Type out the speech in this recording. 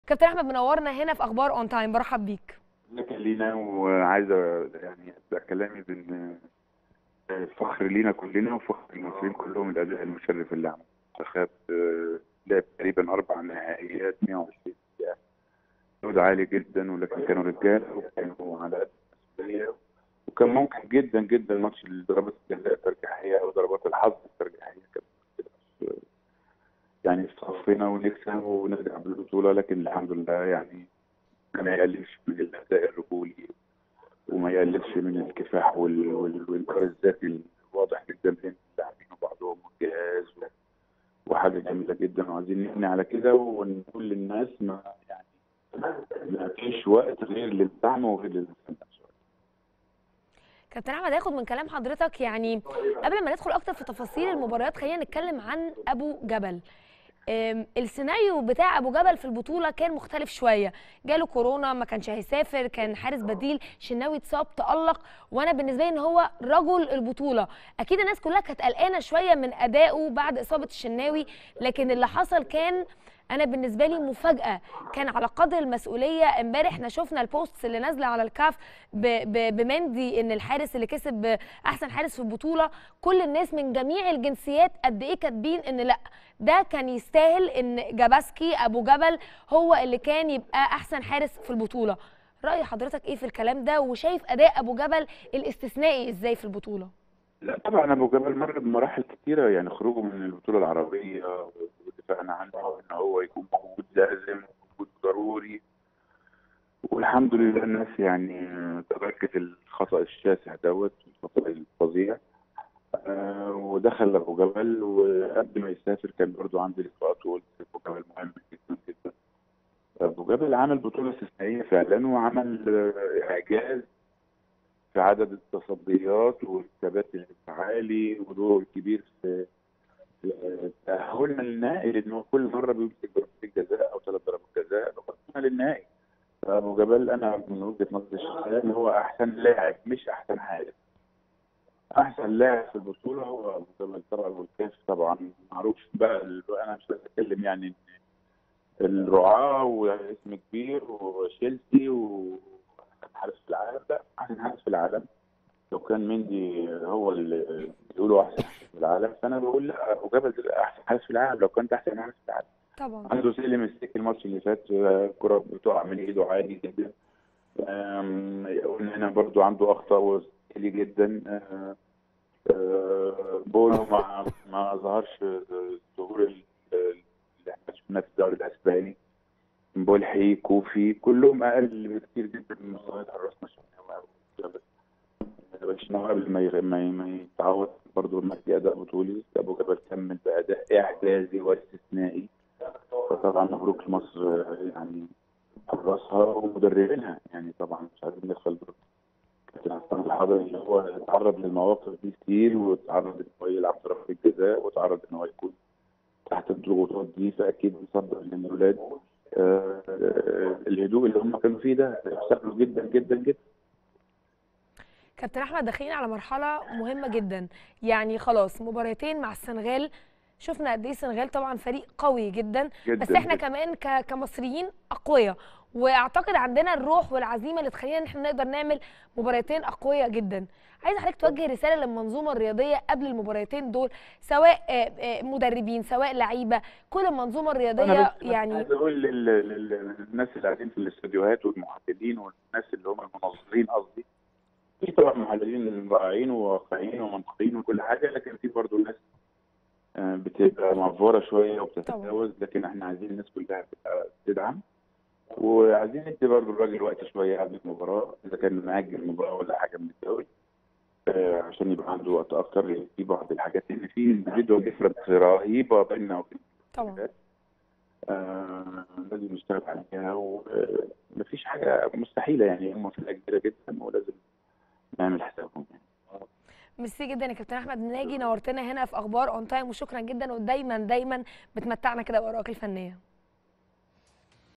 كابتن احمد منورنا هنا في اخبار اون تايم برحب بيك لك لينا وعايز يعني ابدا كلامي بان فخر لينا كلنا وفخر المصريين كلهم الاداء المشرف اللي عمله المنتخب لعب تقريبا اربع نهائيات 120 دقيقه مجهود عالي جدا ولكن كانوا رجاله وكانوا على قد المسؤوليه وكان ممكن جدا جدا ماتش ضربات الجزاء الترجيحيه او ضربات الحظ الترجيحيه كانت يعني في صفنا ونكسب ونرجع بالبطوله لكن الحمد لله يعني ما يقللش من الاداء الرجولي وما يقللش من الكفاح وال- وال- والانكار الذاتي الواضح جدا بين اللاعبين وبعضهم والجهاز و- وحاجه جميله جدا وعايزين نبني على كده ونقول للناس ما يعني ما فيش وقت غير للدعم وغير للمساندة كابتن احمد هاخد من كلام حضرتك يعني قبل ما ندخل اكتر في تفاصيل المباريات خلينا نتكلم عن ابو جبل أم، السيناريو بتاع ابو جبل في البطوله كان مختلف شويه جاله كورونا ما كانش هيسافر كان حارس بديل شناوي اتصاب تالق وانا بالنسبه لي ان هو رجل البطوله اكيد الناس كلها كانت قلقانه شويه من ادائه بعد اصابه الشناوي لكن اللي حصل كان انا بالنسبه لي مفاجاه كان على قدر المسؤوليه امبارح احنا شفنا البوستس اللي نازله على الكاف ب- ب- بمندي ان الحارس اللي كسب احسن حارس في البطوله كل الناس من جميع الجنسيات قد ايه كاتبين ان لا ده كان يستاهل ان جاباسكي ابو جبل هو اللي كان يبقى احسن حارس في البطوله راي حضرتك ايه في الكلام ده وشايف اداء ابو جبل الاستثنائي ازاي في البطوله لا طبعا ابو جبل مر بمراحل كتيره يعني خروجه من البطوله العربيه ودفاعنا عنه ان هو يكون موجود لازم موجود ضروري والحمد لله الناس يعني تركت الخطا الشاسع دوت الخطا الفظيع آه ودخل ابو جبل وقبل ما يسافر كان برضو عندي لقاءات وقلت ابو جبل مهم جدا جدا ابو جبل عمل بطوله استثنائيه فعلا وعمل آه، اعجاز في عدد التصديات والثبات الانفعالي ودوره الكبير في في تأهلنا للنهائي لأن هو كل مرة بيمسك ضربتين جزاء أو ثلاث ضربات جزاء وصلنا للنهائي فأبو جبل أنا من وجهة نظري الشخصية إن هو أحسن لاعب مش أحسن حارس أحسن لاعب في البطولة هو أبو جبل طبعا والكاف طبعا معروف بقى ال- أنا مش عايز أتكلم يعني إن الرعاة واسم كبير وشيلسي وأحسن حارس في العالم لا أحسن حارس في العالم لو كان مندي هو اللي بيقولوا احسن حارس في العالم فانا بقول لا ابو جبل ده احسن حارس في العالم لو كنت احسن حارس في العالم طبعا عنده سلم السك الماتش اللي فات آه، الكره بتقع من ايده عادي جدا آم، قلنا هنا برضو عنده اخطاء كتير جدا آه، آه، بونو ما ما ظهرش ظهور ال- اللي احنا شفناه في الدوري الاسباني بولحي كوفي كلهم اقل بكتير جدا من مستويات حراسنا شفناهم الشناوي قبل ما يغ- ما ي- ما يتعوض برضه لما في اداء بطولي ابو جبل كمل باداء اعجازي واستثنائي فطبعا مبروك لمصر آه، يعني حراسها ومدربينها يعني طبعا مش عايزين ندخل دور كابتن عصام الحضري اللي هو اتعرض للمواقف دي كتير واتعرض ان هو يلعب ضربة الجزاء واتعرض ان هو يكون تحت الضغوطات دي فاكيد مصدق للاولاد آه، آه، الهدوء اللي هم كانوا فيه ده سهل جدا جدا جدا كابتن احمد داخلين على مرحله مهمه جدا يعني خلاص مباراتين مع السنغال شفنا قد ايه السنغال طبعا فريق قوي جدا, جدا بس احنا جداً. كمان ك- كمصريين اقوياء واعتقد عندنا الروح والعزيمه اللي تخلينا ان احنا نقدر نعمل مباراتين اقوياء جدا عايز حضرتك توجه رساله للمنظومه الرياضيه قبل المباراتين دول سواء آه، آه، مدربين سواء لعيبه كل المنظومه الرياضيه انا بس يعني عايز اقول لل- لل- للناس اللي قاعدين في الاستوديوهات والمحللين والناس اللي هم المنظرين قصدي في طبعا محللين رائعين وواقعيين ومنطقيين وكل حاجه لكن في برضه ناس آه، بتبقى معفوره شويه وبتتجاوز لكن احنا عايزين الناس كلها تبقى تدعم وعايزين ندي برضه الراجل وقت شويه قبل المباراه اذا كان مأجل المباراه ولا حاجه من الدوري آه، عشان يبقى عنده وقت اكتر لأن في بعض الحاجات ان في individual difference رهيبه بيننا وبين طبعا آه، لازم نشتغل عليها ومفيش حاجة مستحيلة يعني هم فرقة كبيرة جدا ولازم نعمل حسابهم يعني. ميرسي جدا يا كابتن احمد ناجي نورتنا هنا في اخبار اون تايم وشكرا جدا ودايما دايما بتمتعنا كده بارائك الفنيه